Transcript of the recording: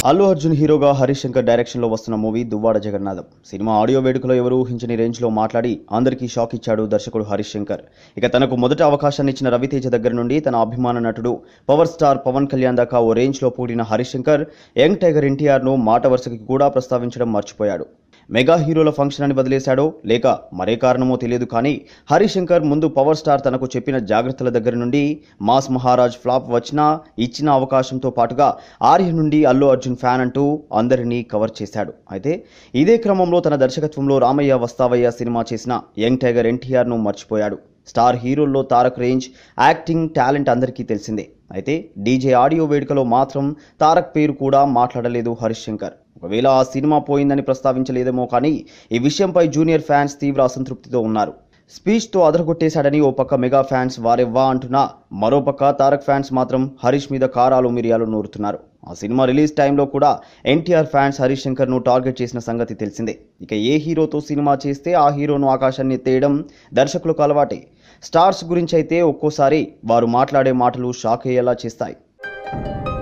అల్లు అర్జున్ హీరోగా హరీష్ శంకర్ డైరెక్షన్ లో వస్తున్న మూవీ దువ్వాడ జగన్నాథం సినిమా ఆడియో వేడుకలో ఎవరు ఊహించని రేంజ్ లో మాట్లాడి అందరికీ షాక్ ఇచ్చాడు దర్శకుడు హరీష్ శంకర్ ఇక తనకు మొదట అవకాశాన్ని ఇచ్చిన రవితేజ దగ్గర నుండి తన అభిమాన నటుడు పవర్ స్టార్ పవన్ కళ్యాణ్ దాకా ఓ రేంజ్ లో పూడిన Harish Shankar young tiger NTR ను మాట వరుసకి కూడా ప్రస్తావించడం మర్చిపోయాడు మెగా హీరోల ఫంక్షన్ అని వదిలేశాడో లేక మరే కారణమో తెలియదు కానీ హరిశంకర్ ముందు పవర్ స్టార్ తనకు చెప్పిన జాగ్రత్తల దగ్గర నుండి మాస్ మహారాజ్ ఫ్లాప్ వచ్చినా ఇచ్చిన అవకాశంతో పాటుగా ఆర్య నుండి అల్లు అర్జున్ ఫ్యాన్ అంటూ అందరినీ కవర్ చేశాడు అయితే ఇదే క్రమంలో తన దర్శకత్వంలో రామయ్య వస్తావయ్య సినిమా చేసిన యంగ్ టైగర్ ఎన్టీఆర్ను మర్చిపోయాడు స్టార్ హీరోల్లో తారక్ రేంజ్ యాక్టింగ్ టాలెంట్ అందరికీ తెలిసిందే అయితే డీజే ఆడియో వేడుకలో మాత్రం తారక్ పేరు కూడా మాట్లాడలేదు హరీష్ శంకర్ ఒకవేళ ఆ సినిమా పోయిందని ప్రస్తావించలేదేమో కానీ ఈ విషయంపై జూనియర్ ఫ్యాన్స్ తీవ్ర అసంతృప్తితో ఉన్నారు స్పీచ్తో అదరగొట్టేశాడని ఓ పక్క మెగా ఫ్యాన్స్ వారెవ్వా అంటున్నా మరోపక్క తారక్ ఫ్యాన్స్ మాత్రం హరీష్ మీద కారాలు మిరియాలు నూరుతున్నారు ఆ సినిమా రిలీజ్ టైంలో కూడా ఎన్టీఆర్ ఫ్యాన్స్ హరీష్ శంకర్ను టార్గెట్ చేసిన సంగతి తెలిసిందే ఇక ఏ హీరోతో సినిమా చేస్తే ఆ హీరోను ఆకాశాన్ని ఎత్తేయడం దర్శకులకు అలవాటే స్టార్స్ గురించి అయితే ఒక్కోసారి వారు మాట్లాడే మాటలు షాక్ అయ్యేలా చేస్తాయి